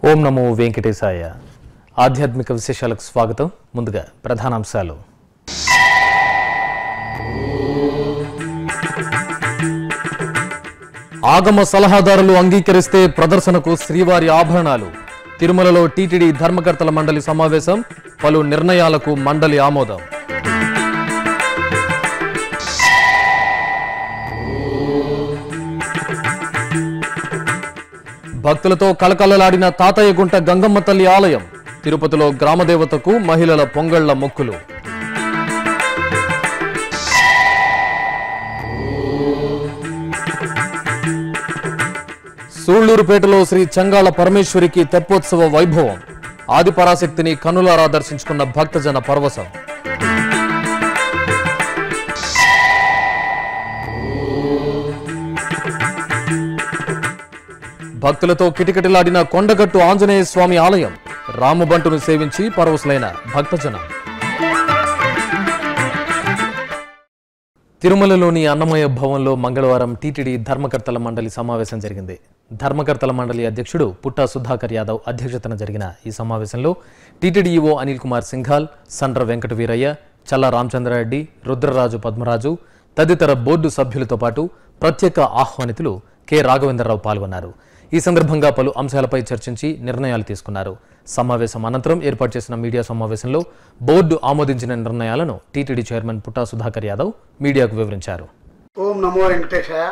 ఓం నమో వెంకటేశాయ ఆధ్యాత్మిక విశేషాలకు స్వాగతం ముందుగా ప్రధానాంశాలు ఆగమ సలహాదారులు అంగీకరిస్తే ప్రదర్శనకు శ్రీవారి ఆభరణాలు తిరుమలలో టీటీడీ ధర్మకర్తల మండలి సమావేశం పలు నిర్ణయాలకు మండలి ఆమోదం భక్తులతో కలకలలాడిన తాతయ్యగుంట గంగమ్మ తల్లి ఆలయం తిరుపతిలో గ్రామదేవతకు మహిళల పొంగళ్ల మొక్కులు సూళ్లూరుపేటలో శ్రీ చంగాళ పరమేశ్వరికి తెప్పోత్సవ వైభవం ఆదిపరాశక్తిని కనులారా దర్శించుకున్న భక్తజన పరవశం భక్తులతో కిటకిటలాడిన కొండగట్టు ఆంజనేయ స్వామి ఆలయం రామబంటును సేవించి పరవశులైన భక్తజనం తిరుమలలోని అన్నమయ భవన్లో మంగళవారం టీటీడీ ధర్మకర్తల మండలి సమావేశం జరిగింది ధర్మకర్తల మండలి అధ్యక్షుడు పుట్టా సుధాకర్ యాదవ్ అధ్యక్షతన జరిగిన ఈ సమావేశంలో టీటీడీ ఈవో అనిల్ కుమార్ సింఘాల్ సండ్ర వెంకట వీరయ్య చల్ల రామచంద్రారెడ్డి రుద్రరాజు పద్మరాజు తదితర బోర్డు సభ్యులతో పాటు ప్రత్యేక ఆహ్వానితులు కె రాఘవేంద్రరావు పాల్గొన్నారు ఈ సందర్భంగా పలు అంశాలపై చర్చించి నిర్ణయాలు తీసుకున్నారు సమావేశం అనంతరం ఏర్పాటు చేసిన మీడియా సమావేశంలో బోర్డు ఆమోదించిన నిర్ణయాలను టీటీడీ చైర్మన్ పుట్టా సుధాకర్ యాదవ్ మీడియాకు వివరించారు ఓం నమో వెంకటేశాయ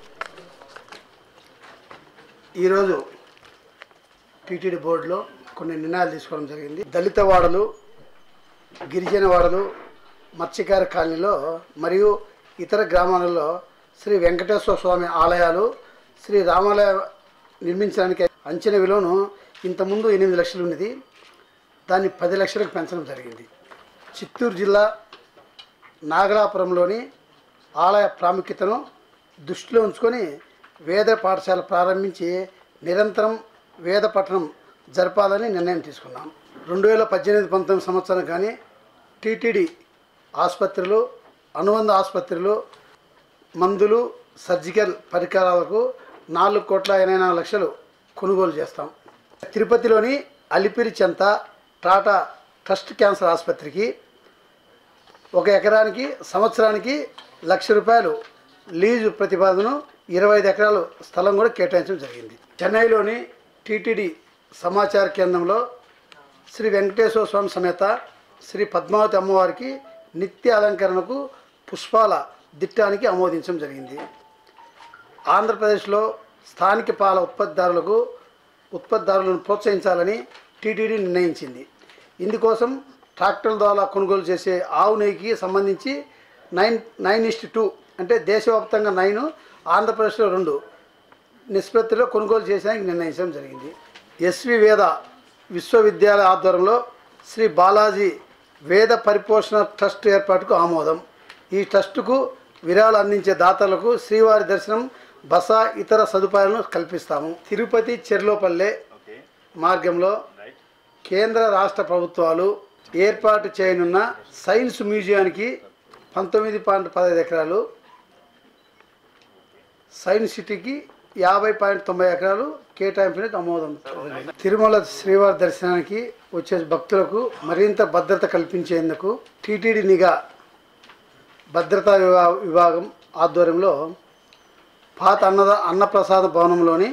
ఈరోజు టీటీడీ బోర్డులో కొన్ని నిర్ణయాలు తీసుకోవడం జరిగింది దళిత వాడలు గిరిజన వాడలు మత్స్యకార కాలనీలో మరియు ఇతర గ్రామాలలో శ్రీ వెంకటేశ్వర స్వామి ఆలయాలు శ్రీ రామాలయ నిర్మించడానికి అంచనా విలువను ఇంతకుముందు ఎనిమిది లక్షలు ఉన్నది దాన్ని పది లక్షలకు పెంచడం జరిగింది చిత్తూరు జిల్లా నాగలాపురంలోని ఆలయ ప్రాముఖ్యతను దృష్టిలో ఉంచుకొని వేద పాఠశాల ప్రారంభించి నిరంతరం వేద పఠనం జరపాలని నిర్ణయం తీసుకున్నాం రెండు వేల పద్దెనిమిది పంతొమ్మిది సంవత్సరం కానీ టీటీడీ ఆసుపత్రులు అనుబంధ ఆసుపత్రులు మందులు సర్జికల్ పరికరాలకు నాలుగు కోట్ల ఎనభై నాలుగు లక్షలు కొనుగోలు చేస్తాం తిరుపతిలోని అలిపిరి చెంత టాటా ట్రస్ట్ క్యాన్సర్ ఆసుపత్రికి ఒక ఎకరానికి సంవత్సరానికి లక్ష రూపాయలు లీజు ప్రతిపాదనను ఇరవై ఐదు ఎకరాలు స్థలం కూడా కేటాయించడం జరిగింది చెన్నైలోని టీటీడీ సమాచార కేంద్రంలో శ్రీ వెంకటేశ్వర స్వామి సమేత శ్రీ పద్మావతి అమ్మవారికి నిత్య అలంకరణకు పుష్పాల దిట్టానికి ఆమోదించడం జరిగింది ఆంధ్రప్రదేశ్లో స్థానిక పాల ఉత్పత్తిదారులకు ఉత్పత్తిదారులను ప్రోత్సహించాలని టీటీడీ నిర్ణయించింది ఇందుకోసం ట్రాక్టర్ల ద్వారా కొనుగోలు చేసే ఆవు నెయ్యికి సంబంధించి నైన్ నైన్ ఇస్ట్ టూ అంటే దేశవ్యాప్తంగా నైన్ ఆంధ్రప్రదేశ్లో రెండు నిష్పత్తిలో కొనుగోలు చేయడానికి నిర్ణయించడం జరిగింది ఎస్వి వేద విశ్వవిద్యాలయ ఆధ్వర్యంలో శ్రీ బాలాజీ వేద పరిపోషణ ట్రస్ట్ ఏర్పాటుకు ఆమోదం ఈ ట్రస్టుకు విరాళాలు అందించే దాతలకు శ్రీవారి దర్శనం బస ఇతర సదుపాయాలను కల్పిస్తాము తిరుపతి చెర్లోపల్లె మార్గంలో కేంద్ర రాష్ట్ర ప్రభుత్వాలు ఏర్పాటు చేయనున్న సైన్స్ మ్యూజియానికి పంతొమ్మిది పాయింట్ పదహైదు ఎకరాలు సైన్స్ సిటీకి యాభై పాయింట్ తొంభై ఎకరాలు కేటాయింపునికి ఆమోదం తిరుమల శ్రీవారి దర్శనానికి వచ్చే భక్తులకు మరింత భద్రత కల్పించేందుకు టీటీడీ నిఘా భద్రతా విభా విభాగం ఆధ్వర్యంలో పాత అన్నద అన్నప్రసాద భవనంలోని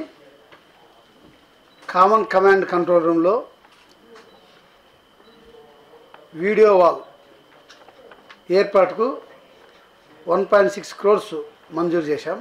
కామన్ కమాండ్ కంట్రోల్ రూమ్లో వీడియో వాల్ ఏర్పాటుకు వన్ పాయింట్ సిక్స్ క్రోర్స్ మంజూరు చేశాం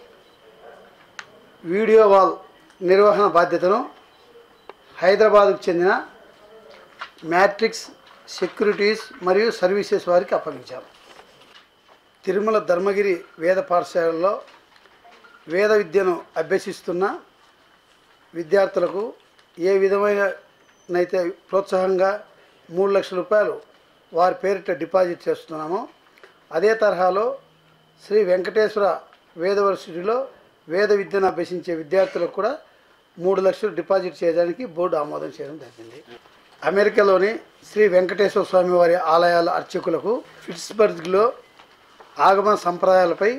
వీడియో వాల్ నిర్వహణ బాధ్యతను హైదరాబాద్కు చెందిన మ్యాట్రిక్స్ సెక్యూరిటీస్ మరియు సర్వీసెస్ వారికి అప్పగించాం తిరుమల ధర్మగిరి వేద పాఠశాలలో వేద విద్యను అభ్యసిస్తున్న విద్యార్థులకు ఏ విధమైన నైతే ప్రోత్సాహంగా మూడు లక్షల రూపాయలు వారి పేరిట డిపాజిట్ చేస్తున్నామో అదే తరహాలో శ్రీ వెంకటేశ్వర వేద వర్సిటీలో వేద విద్యను అభ్యసించే విద్యార్థులకు కూడా మూడు లక్షలు డిపాజిట్ చేయడానికి బోర్డు ఆమోదం చేయడం జరిగింది అమెరికాలోని శ్రీ వెంకటేశ్వర స్వామి వారి ఆలయాల అర్చకులకు ఫిట్స్బర్గ్లో ఆగమ సంప్రదాయాలపై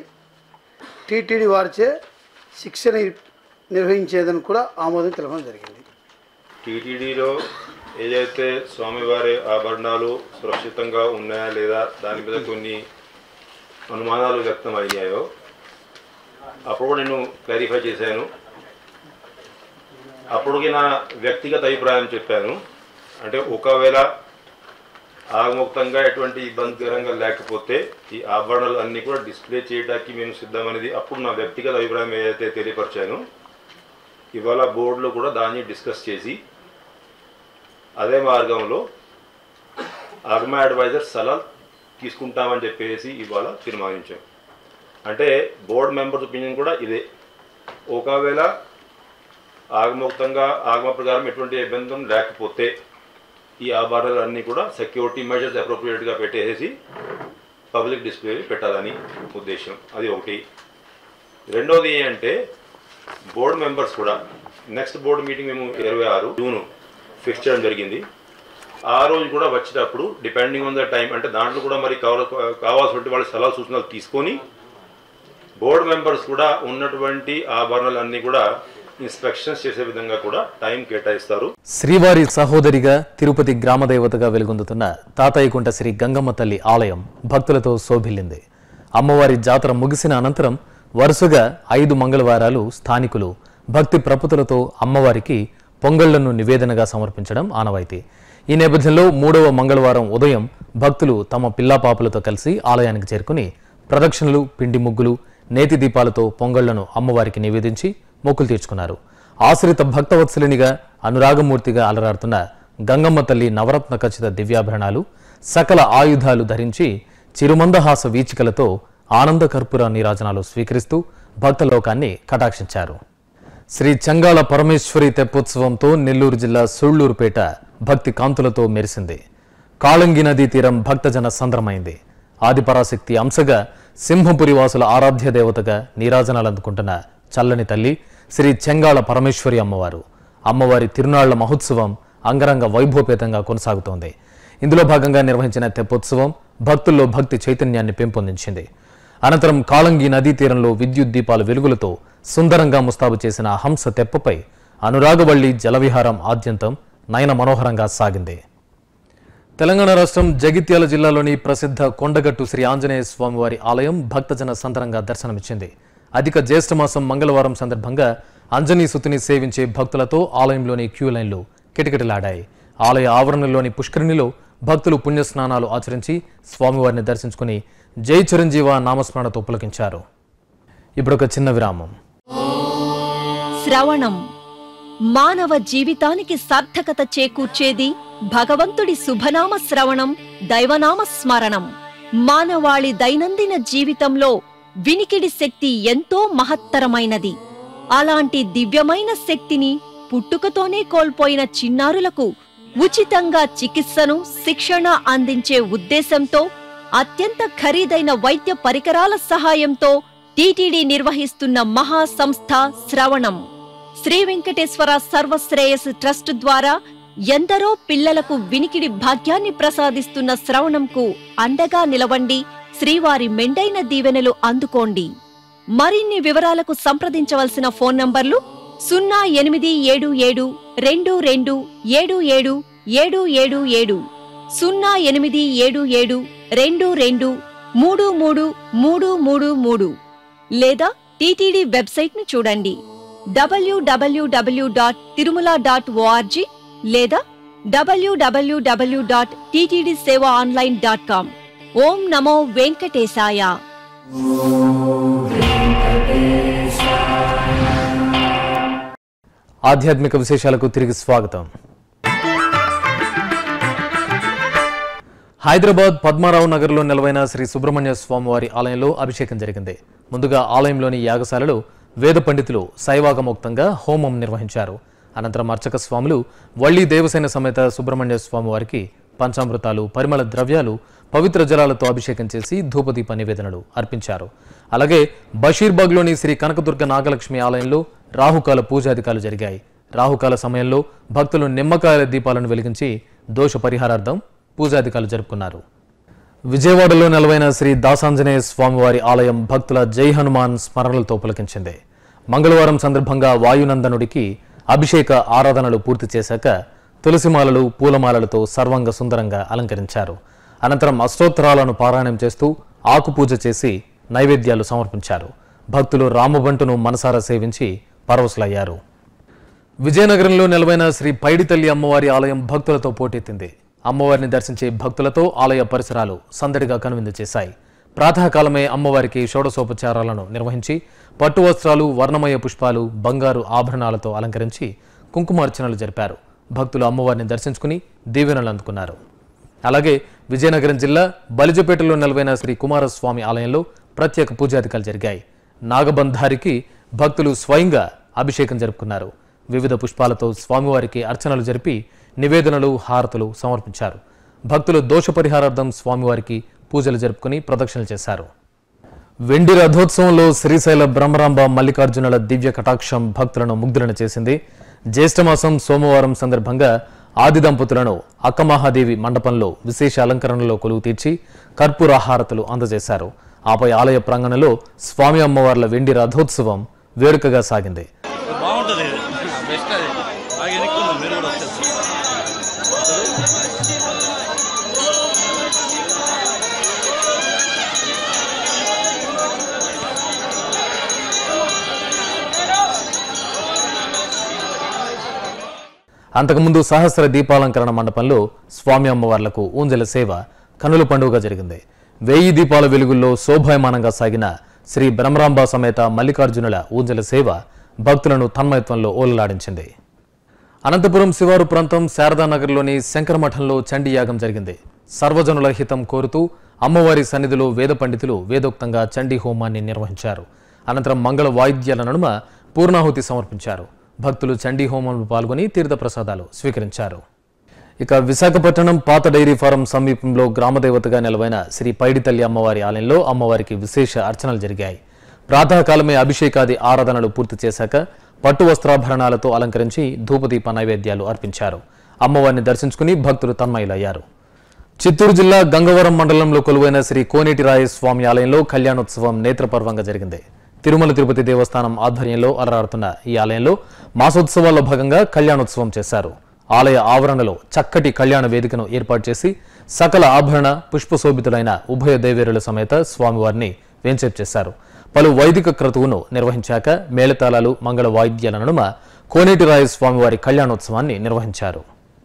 టీటీడీ వారిచే శిక్షణ నిర్వహించేదని కూడా ఆమోదం తెలపడం జరిగింది టీటీడీలో ఏదైతే స్వామివారి ఆభరణాలు సురక్షితంగా ఉన్నాయా లేదా దాని మీద కొన్ని అనుమానాలు వ్యక్తం అయ్యాయో అప్పుడు నేను క్లారిఫై చేశాను అప్పటికి నా వ్యక్తిగత అభిప్రాయం చెప్పాను అంటే ఒకవేళ ఆగముక్తంగా ఎటువంటి ఇబ్బందికరంగా లేకపోతే ఈ ఆభరణాలు అన్నీ కూడా డిస్ప్లే చేయడానికి మేము సిద్ధమనేది అప్పుడు నా వ్యక్తిగత అభిప్రాయం ఏదైతే తెలియపరిచాను ఇవాళ బోర్డులో కూడా దాన్ని డిస్కస్ చేసి అదే మార్గంలో ఆగమ అడ్వైజర్ సలహా తీసుకుంటామని చెప్పేసి ఇవాళ తీర్మానించాం అంటే బోర్డు మెంబర్స్ ఒపీనియన్ కూడా ఇదే ఒకవేళ ఆగమోక్తంగా ఆగమ ప్రకారం ఎటువంటి ఇబ్బంది లేకపోతే ఈ ఆభరణాలు అన్నీ కూడా సెక్యూరిటీ మెజర్స్ అప్రోప్రియేట్గా పెట్టేసి పబ్లిక్ డిస్ప్లే పెట్టాలని ఉద్దేశం అది ఒకటి రెండోది ఏంటంటే బోర్డు మెంబర్స్ కూడా నెక్స్ట్ బోర్డు మీటింగ్ మేము ఇరవై ఆరు జూన్ ఫిక్స్ చేయడం జరిగింది ఆ రోజు కూడా వచ్చేటప్పుడు డిపెండింగ్ ఆన్ ద టైం అంటే దాంట్లో కూడా మరి కావాల కావాల్సిన వాళ్ళ సలహా సూచనలు తీసుకొని బోర్డు మెంబర్స్ కూడా ఉన్నటువంటి ఆభరణాలు అన్నీ కూడా ఇన్స్పెక్షన్స్ చేసే విధంగా కూడా టైం కేటాయిస్తారు శ్రీవారి సహోదరిగా తిరుపతి గ్రామదేవతగా వెలుగొందుతున్న తాతయ్యకుంట శ్రీ గంగమ్మ తల్లి ఆలయం భక్తులతో శోభిల్లింది అమ్మవారి జాతర ముగిసిన అనంతరం వరుసగా ఐదు మంగళవారాలు స్థానికులు భక్తి ప్రపుతులతో అమ్మవారికి పొంగళ్లను నివేదనగా సమర్పించడం ఆనవాయితీ ఈ నేపథ్యంలో మూడవ మంగళవారం ఉదయం భక్తులు తమ పిల్లాపాపులతో కలిసి ఆలయానికి చేరుకుని ప్రదక్షిణలు పిండి ముగ్గులు నేతి దీపాలతో పొంగళ్లను అమ్మవారికి నివేదించి మొక్కులు తీర్చుకున్నారు ఆశ్రిత భక్తవత్సలినిగా అనురాగమూర్తిగా అలరాడుతున్న గంగమ్మ తల్లి నవరత్న ఖచ్చిత దివ్యాభరణాలు సకల ఆయుధాలు ధరించి చిరుమందహాస వీచికలతో ఆనంద కర్పూర నీరాజనాలు స్వీకరిస్తూ భక్తలోకాన్ని కటాక్షించారు శ్రీ చంగాళ పరమేశ్వరి తెప్పోత్సవంతో నెల్లూరు జిల్లా సూళ్లూరుపేట భక్తి కాంతులతో మెరిసింది కాళంగి నదీ తీరం భక్తజన సంద్రమైంది ఆదిపరాశక్తి అంశగా సింహపురి వాసుల ఆరాధ్య దేవతగా నీరాజనాలు అందుకుంటున్న చల్లని తల్లి శ్రీ చెంగాళ పరమేశ్వరి అమ్మవారు అమ్మవారి తిరునాళ్ల మహోత్సవం అంగరంగ వైభవపేతంగా కొనసాగుతోంది ఇందులో భాగంగా నిర్వహించిన తెప్పోత్సవం భక్తుల్లో భక్తి చైతన్యాన్ని పెంపొందించింది అనంతరం కాళంగి నదీ తీరంలో విద్యుత్ దీపాల వెలుగులతో సుందరంగా ముస్తాబు చేసిన హంస తెప్పపై అనురాగవల్లి జలవిహారం ఆద్యంతం నయన మనోహరంగా సాగింది తెలంగాణ రాష్ట్రం జగిత్యాల జిల్లాలోని ప్రసిద్ధ కొండగట్టు శ్రీ ఆంజనేయ స్వామివారి ఆలయం భక్తజన సందరంగా దర్శనమిచ్చింది అధిక జ్యేష్ఠమాసం మంగళవారం సందర్భంగా అంజనీ సుతిని సేవించే భక్తులతో ఆలయంలోని క్యూ లైన్లు కిటకిటలాడాయి ఆలయ ఆవరణలోని పుష్కరిణిలో భక్తులు పుణ్యస్నానాలు ఆచరించి స్వామివారిని దర్శించుకుని జై చిరంజీవ నామస్మరణతో పులకించారు ఇప్పుడు ఒక చిన్న విరామం శ్రవణం మానవ జీవితానికి సార్థకత చేకూర్చేది భగవంతుడి శుభనామ శ్రవణం దైవనామ స్మరణం మానవాళి దైనందిన జీవితంలో వినికిడి శక్తి ఎంతో మహత్తరమైనది అలాంటి దివ్యమైన శక్తిని పుట్టుకతోనే కోల్పోయిన చిన్నారులకు ఉచితంగా చికిత్సను శిక్షణ అందించే ఉద్దేశంతో అత్యంత ఖరీదైన వైద్య పరికరాల సహాయంతో టీటీడీ నిర్వహిస్తున్న మహా సంస్థ శ్రవణం శ్రీ వెంకటేశ్వర సర్వశ్రేయస్ ట్రస్ట్ ద్వారా ఎందరో పిల్లలకు వినికిడి భాగ్యాన్ని ప్రసాదిస్తున్న శ్రవణంకు అండగా నిలవండి శ్రీవారి మెండైన దీవెనలు అందుకోండి మరిన్ని వివరాలకు సంప్రదించవలసిన ఫోన్ నంబర్లు సున్నా ఎనిమిది ఏడు ఏడు రెండు రెండు ఏడు ఏడు ఏడు ఏడు ఏడు సున్నా ఎనిమిది ఏడు ఏడు రెండు రెండు మూడు మూడు మూడు మూడు మూడు లేదా టీటీడీ వెబ్సైట్ను చూడండి WWW dot Tirumala dot ORG లేదా WWW dot TTD Seva online dot com ఓం నమో వెంకటేశాయ ఆధ్యాత్మిక విశేషాలకు తిరిగి స్వాగతం హైదరాబాద్ పద్మారావు నగర్లో నెలవైన శ్రీ సుబ్రహ్మణ్య స్వామివారి ఆలయంలో అభిషేకం జరిగింది ముందుగా ఆలయంలోని యాగశాలలో వేద పండితులు శైవాగమోక్తంగా హోమం నిర్వహించారు అనంతరం అర్చక స్వాములు వల్లి దేవసేన సమేత సుబ్రహ్మణ్య స్వామివారికి పంచామృతాలు పరిమళ ద్రవ్యాలు పవిత్ర జలాలతో అభిషేకం చేసి ధూపదీప నివేదనలు అర్పించారు అలాగే బషీర్బాగ్లోని శ్రీ కనకదుర్గ నాగలక్ష్మి ఆలయంలో రాహుకాల పూజాధికాలు జరిగాయి రాహుకాల సమయంలో భక్తులు నిమ్మకాయల దీపాలను వెలిగించి దోష పరిహారార్థం పూజాధికాలు జరుపుకున్నారు విజయవాడలో నెలవైన శ్రీ దాసాంజనేయ స్వామివారి ఆలయం భక్తుల జై హనుమాన్ స్మరణలతో పులకించింది మంగళవారం సందర్భంగా వాయునందనుడికి అభిషేక ఆరాధనలు పూర్తి చేశాక తులసిమాలలు పూలమాలలతో సర్వంగ సుందరంగా అలంకరించారు అనంతరం అష్టోత్తరాలను పారాయణం చేస్తూ ఆకు పూజ చేసి నైవేద్యాలు సమర్పించారు భక్తులు రామబంటును మనసారా సేవించి పరవశులయ్యారు విజయనగరంలో నెలవైన శ్రీ పైడితల్లి అమ్మవారి ఆలయం భక్తులతో పోటెత్తింది అమ్మవారిని దర్శించే భక్తులతో ఆలయ పరిసరాలు సందడిగా కనువిందు చేశాయి ప్రాతకాలమే అమ్మవారికి షోడశోపచారాలను నిర్వహించి పట్టు వస్త్రాలు వర్ణమయ పుష్పాలు బంగారు ఆభరణాలతో అలంకరించి కుంకుమార్చనలు జరిపారు భక్తులు అమ్మవారిని దర్శించుకుని దీవెనలు అందుకున్నారు అలాగే విజయనగరం జిల్లా బలిజపేటలో నెలవైన శ్రీ కుమారస్వామి ఆలయంలో ప్రత్యేక పూజాధికాలు జరిగాయి నాగబంధారికి భక్తులు స్వయంగా అభిషేకం జరుపుకున్నారు వివిధ పుష్పాలతో స్వామివారికి అర్చనలు జరిపి నివేదనలు హారతులు సమర్పించారు భక్తులు దోష పరిహారార్థం స్వామివారికి పూజలు జరుపుకుని ప్రదక్షిణలు చేశారు వెండి రథోత్సవంలో శ్రీశైల బ్రహ్మరాంబ మల్లికార్జునుల దివ్య కటాక్షం భక్తులను ముగ్ధులను చేసింది జ్యేష్ఠమాసం సోమవారం సందర్భంగా ఆది దంపతులను అక్కమహాదేవి మండపంలో విశేష అలంకరణలో కొలువు తీర్చి కర్పూర హారతులు అందజేశారు ఆపై ఆలయ ప్రాంగణంలో స్వామి అమ్మవార్ల వెండి రథోత్సవం వేడుకగా సాగింది బాగుంటుంది బెస్ట్ అది బాగా ఎన్నుకుందాం మీరు కూడా వచ్చేసి అంతకుముందు సహస్ర దీపాలంకరణ మండపంలో స్వామి అమ్మవార్లకు ఊంజల సేవ కనుల పండుగ జరిగింది వెయ్యి దీపాల వెలుగుల్లో శోభాయమానంగా సాగిన శ్రీ బ్రహ్మరాంబ సమేత మల్లికార్జునుల ఊంజల సేవ భక్తులను తన్మయత్వంలో ఓలలాడించింది అనంతపురం శివారు ప్రాంతం శారదానగర్లోని శంకరమఠంలో చండీ యాగం జరిగింది సర్వజనుల హితం కోరుతూ అమ్మవారి సన్నిధిలో వేద పండితులు వేదోక్తంగా చండీ హోమాన్ని నిర్వహించారు అనంతరం మంగళ వాయిద్యాల నడుమ పూర్ణాహుతి సమర్పించారు భక్తులు చండీ హోమంలో పాల్గొని తీర్థప్రసాదాలు స్వీకరించారు ఇక విశాఖపట్నం పాత డైరీ ఫారం సమీపంలో గ్రామదేవతగా నిలవైన శ్రీ పైడితల్లి అమ్మవారి ఆలయంలో అమ్మవారికి విశేష అర్చనలు జరిగాయి ప్రాతకాలమే అభిషేకాది ఆరాధనలు పూర్తి చేశాక పట్టు వస్త్రాభరణాలతో అలంకరించి ధూపదీప నైవేద్యాలు అర్పించారు అమ్మవారిని దర్శించుకుని భక్తులు తన్మయులయ్యారు చిత్తూరు జిల్లా గంగవరం మండలంలో కొలువైన శ్రీ కోనేటిరాయ స్వామి ఆలయంలో కళ్యాణోత్సవం నేత్రపర్వంగా జరిగింది తిరుమల తిరుపతి దేవస్థానం ఆధ్వర్యంలో అలరాడుతున్న ఈ ఆలయంలో మాసోత్సవాల్లో భాగంగా కళ్యాణోత్సవం చేశారు ఆలయ ఆవరణలో చక్కటి కళ్యాణ వేదికను ఏర్పాటు చేసి సకల ఆభరణ పుష్పశోభితులైన ఉభయ దేవేరుల సమేత స్వామివారిని వేంచేపు చేశారు పలు వైదిక క్రతువును నిర్వహించాక మేళతాళాలు మంగళ వాయిద్యాల నడుమ కోనేటిరాయ స్వామివారి కళ్యాణోత్సవాన్ని నిర్వహించారు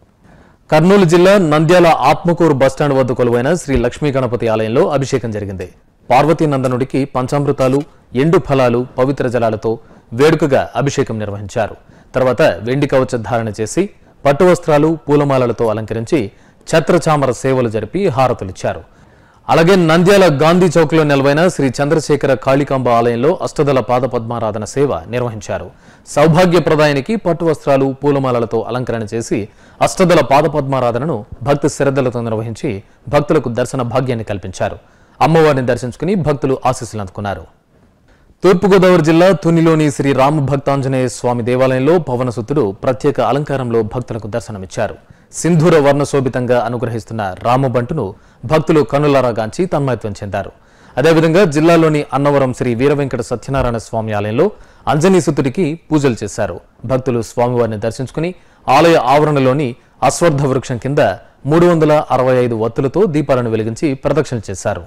కర్నూలు జిల్లా నంద్యాల ఆత్మకూరు బస్టాండ్ వద్ద కొలువైన శ్రీ లక్ష్మీ గణపతి ఆలయంలో అభిషేకం జరిగింది పార్వతీ నందనుడికి పంచామృతాలు ఎండు ఫలాలు పవిత్ర జలాలతో వేడుకగా అభిషేకం నిర్వహించారు తర్వాత వెండి కవచ ధారణ చేసి పట్టు వస్త్రాలు పూలమాలలతో అలంకరించి ఛత్రచామర సేవలు జరిపి హారతులిచ్చారు అలాగే నంద్యాల గాంధీ చౌక్లో నెలవైన శ్రీ చంద్రశేఖర కాళికాంబ ఆలయంలో అష్టదల పాద పద్మారాధన సేవ నిర్వహించారు సౌభాగ్యప్రదాయానికి పట్టు వస్త్రాలు పూలమాలలతో అలంకరణ చేసి అష్టదల పాద పద్మారాధనను భక్తి శ్రద్ధలతో నిర్వహించి భక్తులకు దర్శన భాగ్యాన్ని కల్పించారు అమ్మవారిని దర్శించుకుని భక్తులు ఆశీస్సులు అందుకున్నారు తూర్పుగోదావరి జిల్లా తునిలోని శ్రీ రామ భక్తాంజనేయ స్వామి దేవాలయంలో పవనసుతుడు ప్రత్యేక అలంకారంలో భక్తులకు దర్శనమిచ్చారు సింధూర వర్ణశోభితంగా అనుగ్రహిస్తున్న రామబంటును భక్తులు కనులారాగాంచి తన్మయత్వం చెందారు అదేవిధంగా జిల్లాలోని అన్నవరం శ్రీ వీరవెంకట సత్యనారాయణ స్వామి ఆలయంలో అంజనీసుతుడికి పూజలు చేశారు భక్తులు స్వామివారిని దర్శించుకుని ఆలయ ఆవరణలోని అశ్వర్థ వృక్షం కింద మూడు వందల అరవై ఐదు వత్తులతో దీపాలను వెలిగించి ప్రదక్షిణ చేశారు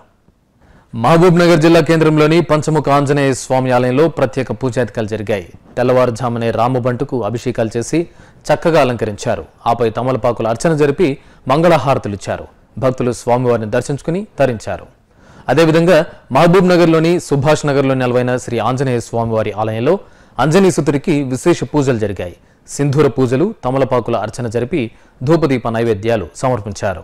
మహబూబ్ నగర్ జిల్లా కేంద్రంలోని పంచముఖ ఆంజనేయ స్వామి ఆలయంలో ప్రత్యేక పూజాధికాలు జరిగాయి తెల్లవారుజామునే రామబంటుకు అభిషేకాలు చేసి చక్కగా అలంకరించారు ఆపై తమలపాకుల అర్చన జరిపి మంగళహారతులిచ్చారు భక్తులు స్వామివారిని దర్శించుకుని తరించారు అదేవిధంగా మహబూబ్ నగర్లోని సుభాష్ నగర్లో నెలవైన శ్రీ ఆంజనేయ స్వామివారి ఆలయంలో అంజనీసుతుడికి విశేష పూజలు జరిగాయి సింధూర పూజలు తమలపాకుల అర్చన జరిపి ధూపదీప నైవేద్యాలు సమర్పించారు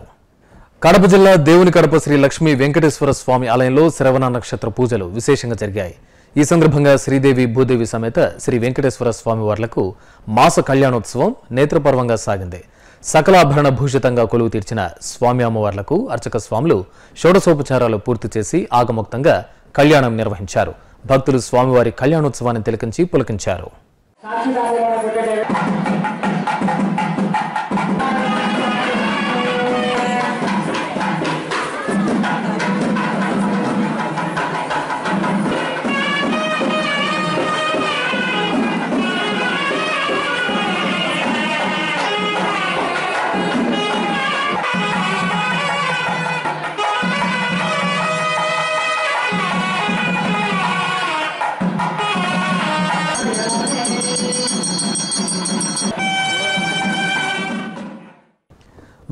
కడప జిల్లా దేవుని కడప శ్రీ లక్ష్మీ వెంకటేశ్వర స్వామి ఆలయంలో శ్రవణ నక్షత్ర పూజలు విశేషంగా జరిగాయి ఈ సందర్భంగా శ్రీదేవి భూదేవి సమేత శ్రీ వెంకటేశ్వర స్వామి వార్లకు మాస కళ్యాణోత్సవం నేత్రపర్వంగా సాగింది సకలాభరణ భూషితంగా కొలువు తీర్చిన స్వామి అమ్మవార్లకు అర్చక స్వాములు షోడశోపచారాలు పూర్తి చేసి ఆగమోక్తంగా కళ్యాణం నిర్వహించారు భక్తులు స్వామివారి కళ్యాణోత్సవాన్ని తిలకించి పులకించారు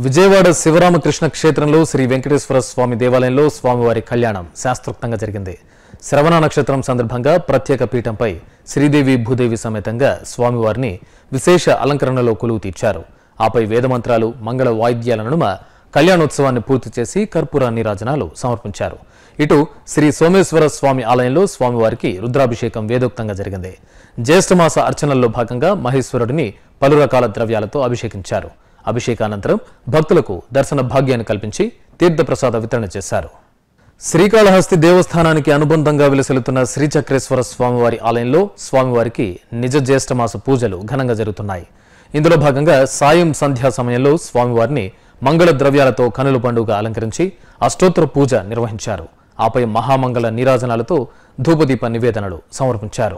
విజయవాడ శివరామకృష్ణ క్షేత్రంలో శ్రీ వెంకటేశ్వర స్వామి దేవాలయంలో స్వామివారి కళ్యాణం శాస్త్రోక్తంగా జరిగింది శ్రవణ నక్షత్రం సందర్భంగా ప్రత్యేక పీఠంపై శ్రీదేవి భూదేవి సమేతంగా స్వామివారిని విశేష అలంకరణలో కొలువు తీర్చారు ఆపై వేదమంత్రాలు మంగళ వాయిద్యాల నడుమ కళ్యాణోత్సవాన్ని పూర్తి చేసి కర్పూర నీరాజనాలు సమర్పించారు ఇటు శ్రీ సోమేశ్వర స్వామి ఆలయంలో స్వామివారికి రుద్రాభిషేకం వేదోక్తంగా జరిగింది జ్యేష్ఠమాస అర్చనల్లో భాగంగా మహేశ్వరుడిని పలు రకాల ద్రవ్యాలతో అభిషేకించారు అభిషేకానంతరం భక్తులకు దర్శన భాగ్యాన్ని కల్పించి తీర్థప్రసాద వితరణ చేశారు శ్రీకాళహస్తి దేవస్థానానికి అనుబంధంగా విలసిల్లుతున్న శ్రీచక్రేశ్వర స్వామివారి ఆలయంలో స్వామివారికి నిజ జ్యేష్ఠమాస పూజలు ఘనంగా జరుగుతున్నాయి ఇందులో భాగంగా సాయం సంధ్యా సమయంలో స్వామివారిని మంగళ ద్రవ్యాలతో కనుల పండుగ అలంకరించి అష్టోత్తర పూజ నిర్వహించారు ఆపై మహామంగళ నీరాజనాలతో ధూపదీప నివేదనలు సమర్పించారు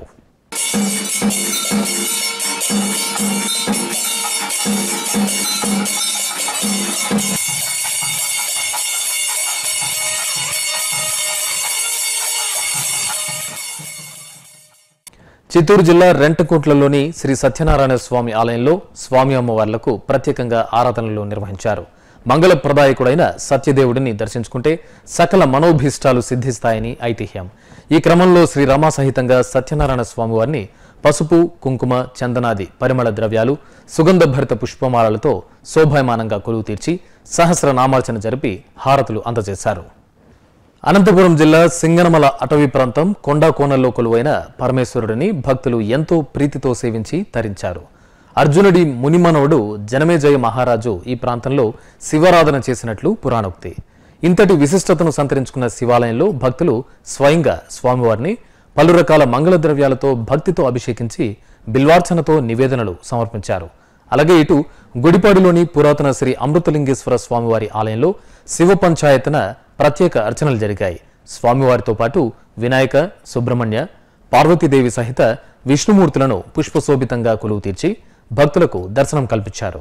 చిత్తూరు జిల్లా రెంటకోట్లలోని శ్రీ సత్యనారాయణ స్వామి ఆలయంలో స్వామి అమ్మవార్లకు ప్రత్యేకంగా ఆరాధనలు నిర్వహించారు మంగళ ప్రదాయకుడైన సత్యదేవుడిని దర్శించుకుంటే సకల మనోభీష్టాలు సిద్ధిస్తాయని ఐతిహ్యం ఈ క్రమంలో శ్రీ రమా సహితంగా సత్యనారాయణ స్వామివారిని పసుపు కుంకుమ చందనాది పరిమళ ద్రవ్యాలు సుగంధభరిత పుష్పమాలలతో శోభాయమానంగా కొలువు తీర్చి సహస్ర నామార్చన జరిపి హారతులు అందజేశారు అనంతపురం జిల్లా సింగనమల అటవీ ప్రాంతం కొండా కోనల్లో కొలువైన పరమేశ్వరుడిని భక్తులు ఎంతో ప్రీతితో సేవించి తరించారు అర్జునుడి మునిమనవుడు జనమేజయ మహారాజు ఈ ప్రాంతంలో శివారాధన చేసినట్లు పురాణోక్తి ఇంతటి విశిష్టతను సంతరించుకున్న శివాలయంలో భక్తులు స్వయంగా స్వామివారిని పలు రకాల మంగళ ద్రవ్యాలతో భక్తితో అభిషేకించి బిల్వార్చనతో నివేదనలు సమర్పించారు అలాగే ఇటు గుడిపాడులోని పురాతన శ్రీ అమృతలింగేశ్వర స్వామివారి ఆలయంలో శివ పంచాయతన ప్రత్యేక అర్చనలు జరిగాయి స్వామివారితో పాటు వినాయక సుబ్రహ్మణ్య పార్వతీదేవి సహిత విష్ణుమూర్తులను పుష్పశోభితంగా కొలువు తీర్చి భక్తులకు దర్శనం కల్పించారు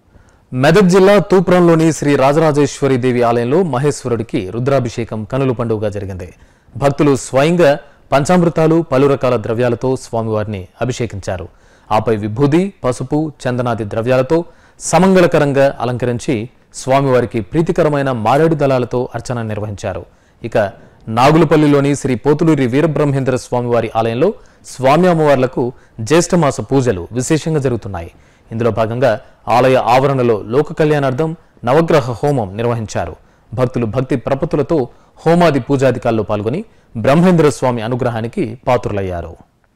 మెదక్ జిల్లా తూప్రంలోని శ్రీ రాజరాజేశ్వరి దేవి ఆలయంలో మహేశ్వరుడికి రుద్రాభిషేకం కనుల పండుగగా జరిగింది భక్తులు స్వయంగా పంచామృతాలు పలు రకాల ద్రవ్యాలతో స్వామివారిని అభిషేకించారు ఆపై విభూది పసుపు చందనాది ద్రవ్యాలతో సమంగళకరంగా అలంకరించి స్వామివారికి ప్రీతికరమైన మారేడు దళాలతో అర్చన నిర్వహించారు ఇక నాగులపల్లిలోని శ్రీ పోతులూరి వీరబ్రహ్మేంద్ర స్వామివారి ఆలయంలో స్వామి అమ్మవార్లకు జ్యేష్ఠమాస పూజలు విశేషంగా జరుగుతున్నాయి ఇందులో భాగంగా ఆలయ ఆవరణలో లోక కళ్యాణార్థం నవగ్రహ హోమం నిర్వహించారు భక్తులు భక్తి ప్రపత్తులతో హోమాది పూజాధికాల్లో పాల్గొని బ్రహ్మేంద్ర స్వామి అనుగ్రహానికి పాత్రులయ్యారు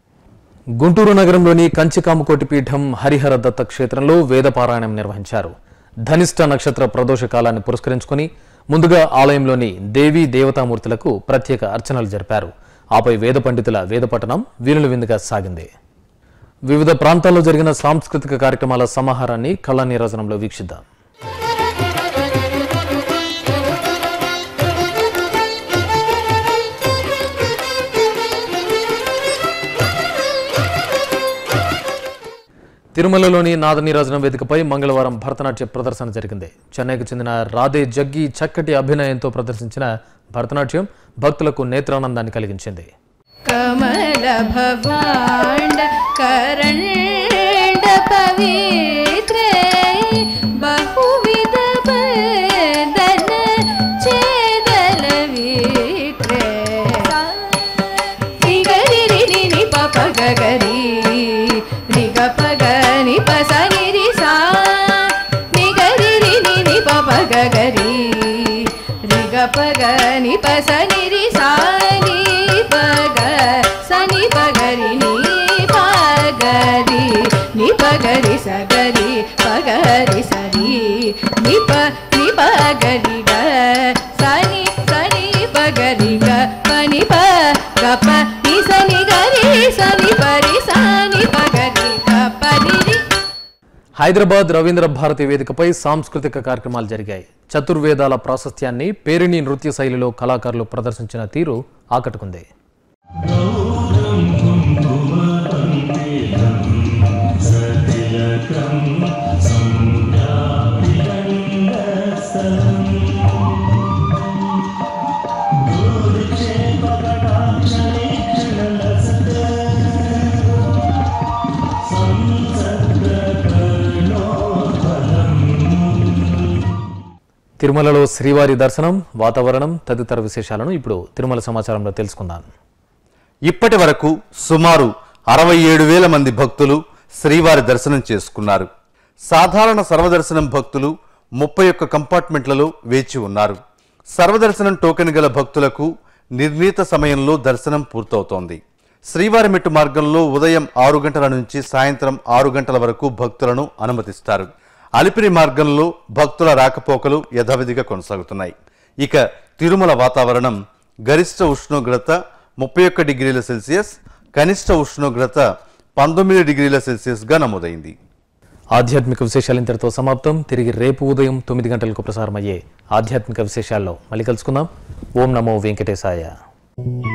గుంటూరు నగరంలోని కంచికామకోటి పీఠం హరిహర దత్త క్షేత్రంలో వేదపారాయణం నిర్వహించారు ధనిష్ట నక్షత్ర ప్రదోష కాలాన్ని పురస్కరించుకుని ముందుగా ఆలయంలోని దేవీ దేవతామూర్తులకు ప్రత్యేక అర్చనలు జరిపారు ఆపై వేద పండితుల వేదపఠనం వీరుల విందుగా సాగింది వివిధ ప్రాంతాల్లో జరిగిన సాంస్కృతిక కార్యక్రమాల సమాహారాన్ని కళా నీరాజనంలో వీక్షిద్దాం తిరుమలలోని నాద నీరాజనం వేదికపై మంగళవారం భరతనాట్య ప్రదర్శన జరిగింది చెన్నైకి చెందిన రాధే జగ్గి చక్కటి అభినయంతో ప్రదర్శించిన భరతనాట్యం భక్తులకు నేత్రానందాన్ని కలిగించింది कमल भवाण्ड करण्ड पवित्र बहुविध बदन चेदल विक्र गरि रि रि नि प प ग ग रि रि ग प ग नि प स नि रि सा नि ग रि रि नि नि प प ग ग रि रि ग प ग नि प स नि रि सा नि प ग स नि प ग रि नि प ग रि नि प ग रि स ग रि प ग रि स रि नि प नि प ग रि ग स नि स नि प ग रि ग प नि प ग प नि स नि ग रि स नि प रि स नि प ग रि ग प रि रि హైదరాబాద్ రవీంద్ర భారతి వేదికపై సాంస్కృతిక కార్యక్రమాలు జరిగాయి చతుర్వేదాల ప్రాశస్త్యాన్ని పేరిణి నృత్య శైలిలో కళాకారులు ప్రదర్శించిన తీరు ఆకట్టుకుంది తిరుమలలో శ్రీవారి దర్శనం వాతావరణం తదితర విశేషాలను ఇప్పుడు తిరుమల సమాచారంలో తెలుసుకుందాం ఇప్పటి వరకు సుమారు అరవై ఏడు వేల మంది భక్తులు శ్రీవారి దర్శనం చేసుకున్నారు సాధారణ సర్వదర్శనం భక్తులు ముప్పై ఒక్క కంపార్ట్మెంట్లలో వేచి ఉన్నారు సర్వదర్శనం టోకెన్ గల భక్తులకు నిర్ణీత సమయంలో దర్శనం పూర్తవుతోంది శ్రీవారి మెట్టు మార్గంలో ఉదయం ఆరు గంటల నుంచి సాయంత్రం ఆరు గంటల వరకు భక్తులను అనుమతిస్తారు అలిపిరి మార్గంలో భక్తుల రాకపోకలు యథావిధిగా కొనసాగుతున్నాయి ఇక తిరుమల వాతావరణం గరిష్ట ఉష్ణోగ్రత ముప్పై ఒక్క డిగ్రీల సెల్సియస్ కనిష్ట ఉష్ణోగ్రత పంతొమ్మిది డిగ్రీల సెల్సియస్గా నమోదైంది ఆధ్యాత్మిక విశేషాలు ఇంతటితో సమాప్తం తిరిగి రేపు ఉదయం తొమ్మిది గంటలకు ప్రసారమయ్యే ఆధ్యాత్మిక విశేషాల్లో మళ్ళీ కలుసుకుందాం ఓం నమో వెంకటేశాయ